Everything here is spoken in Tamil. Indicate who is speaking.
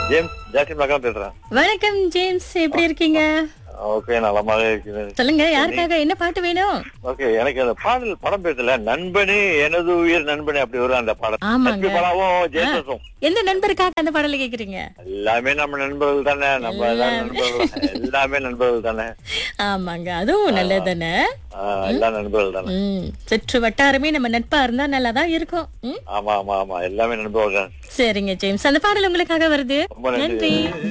Speaker 1: ஜேம்ஸ் ஜாக்கி மகன் பேசுறேன்
Speaker 2: வணக்கம் ஜேம்ஸ் எப்படி இருக்கீங்க
Speaker 1: ஓகே நலமாக இருக்கிறேன்
Speaker 2: சொல்லுங்க யாருக்காக என்ன பாட்டு வேணும்
Speaker 1: ஓகே எனக்கு அந்த பாடல் படம் பேசல நண்பனே எனது உயிர் நண்பனே அப்படி வரும் அந்த பாடம்
Speaker 2: ஆமாங்க.
Speaker 1: நட்பு படாவும் ஜேசஸும்
Speaker 2: எந்த நண்பருக்காக அந்த பாடலை கேக்குறீங்க
Speaker 1: எல்லாமே நம்ம நண்பர்கள் தானே நம்ம எல்லாம் நண்பர்கள் எல்லாமே நண்பர்கள் தானே
Speaker 2: ஆமாங்க அதுவும் நல்லதுதானே
Speaker 1: ஆ, எல்லாம் நண்பர்கள் தானே
Speaker 2: ம் சுற்று வட்டாரமே நம்ம நட்பா இருந்தா நல்லா தான் இருக்கும் ம்
Speaker 1: ஆமா ஆமா ஆமா எல்லாமே நண்பர்கள் தான்
Speaker 2: சரிங்க ஜேம்ஸ் அந்த பாடல் உங்களுக்காக வருது
Speaker 1: ரொம்ப நன்றி.
Speaker 2: நன்றி